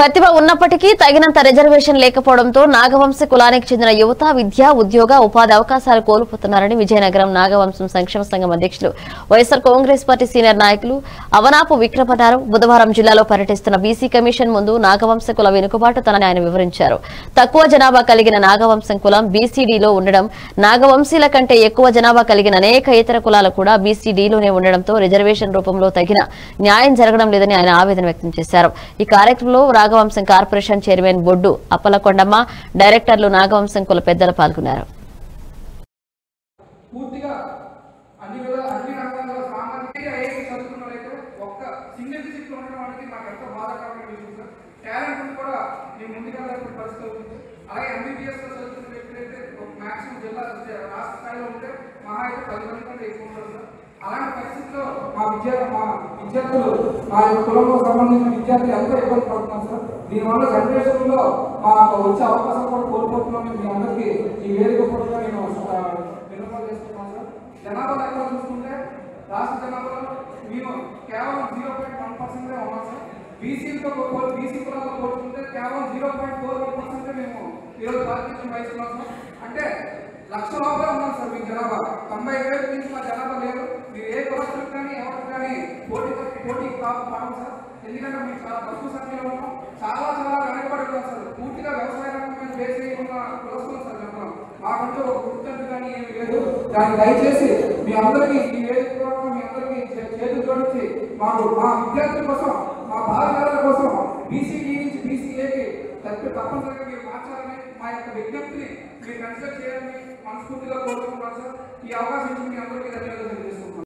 ప్రతిభ ఉన్నప్పటికీ తగినంత రిజర్వేషన్ లేకపోవడంతో నాగవంశ కులానికి చెందిన యువత విద్య ఉద్యోగ ఉపాధి అవకాశాలు కోల్పోతున్నారని విజయనగరం నాగవంశం సంక్షేమ సంఘం అధ్యక్షులు వైఎస్ఆర్ కాంగ్రెస్ పార్టీ సీనియర్ నాయకులు అవనాపు విక్రమన్నారు బుధవారం జిల్లాలో పర్యటిస్తున్న బీసీ కమిషన్ ముందు నాగవంశ కుల వెనుకబాటుతనని ఆయన వివరించారు తక్కువ జనాభా కలిగిన నాగవంశం కులం బీసీడీలో ఉండడం నాగవంశీల కంటే ఎక్కువ జనాభా కలిగిన అనేక ఇతర కులాలు కూడా బీసీడీలోనే ఉండడంతో రిజర్వేషన్ రూపంలో తగిన న్యాయం జరగడం లేదని ఆయన ఆవేదన వ్యక్తం చేశారు ఈ కార్యక్రమంలో నాగవంశం కార్పొరేషన్ చైర్మన్ బొడ్డు అప్పలకొండమ్మ డైరెక్టర్లు నాగవంశం కుల పెద్దలు పాల్గొన్నారు పూర్తిగా అన్ని విధాల అన్ని రంగాల్లో సామాన్యంగా ఏ చదువుకున్నట్లయితే ఒక్క సింగిల్ డిజిట్ ఉండడం అనేది నాకు ఎంతో బాధాకరమైన విషయం సార్ టాలెంట్ ఉంది కూడా నేను ముందుకెళ్ళాల్సిన పరిస్థితి అవుతుంది అలాగే ఎంబీబీఎస్ చదువుతున్న వ్యక్తులైతే మాక్సిమం జిల్లా రాష్ట్ర స్థాయిలో ఉంటే మహా అయితే పది మంది కంటే ఎక్కువ ఉంటారు సార్ అలాంటి పరిస్థితుల్లో మా విద్యా మా విద్యార్థులు మా యొక్క కులంలో సంబంధించిన విద్యార్థులు ఎంతో ఇబ్బంది పడుతున్నారు సార్ దీనివల్ల జనరేషన్లో మా వచ్చే అవకాశం కూడా కోల్పోతున్నాం మీ అందరికీ ఈ వేదిక పూర్వకంగా నేను ఆ, విన్నపాలు చేస్తున్నాను సార్ జనాభా లెక్కలు చూసుకుంటే రాష్ట్ర జనాభాలో మేము కేవలం జీరో పాయింట్ వన్ పర్సెంటే ఉన్నాం సార్ బీసీలతో బీసీ కులాలతో పోల్చుకుంటే కేవలం జీరో పాయింట్ ఫోర్ వన్ పర్సెంటే మేము ఈరోజు భారతదేశం వహిస్తున్నాం సార్ అంటే లక్ష లోపలే ఉన్నాం సార్ మీ జనాభా తొంభై వేలు నుంచి మా జనాభా లేదు మీరు ఏ కులస్తులకు కానీ ఎవరికి కానీ పోటీ పోటీ కాదు పడము సార్ ఎందుకంటే మేము చాలా తక్కువ సంఖ్యలో ఉన్నాం చాలా చాలా వెనకబడి ఉన్నాం సార్ పూర్తిగా వ్యవసాయ రంగం మీద బేస్ అయి ఉన్న కులస్తులు సార్ మేము మాకంటూ ఒక గుర్తింపు కానీ ఏమి లేదు దాన్ని దయచేసి మీ అందరికీ ఈ వేదిక ద్వారా మీ అందరికీ చే- చేతులు జోడించి మాకు మా విద్యార్థుల కోసం మా బాలగారుల కోసం బీసీడీ నుంచి బీసీఏకి తప్పి తప్పనిసరిగా మీరు మార్చాలని మా యొక్క విజ్ఞప్తిని మీరు కన్సిడర్ చేయాలని మనస్ఫూర్తిగా కోరుకుంటున్నాను సార్ ఈ అవకాశం ఇచ్చి మీ అందరికీ ధన్యవాదాలు తెలియజేస్తున్నాను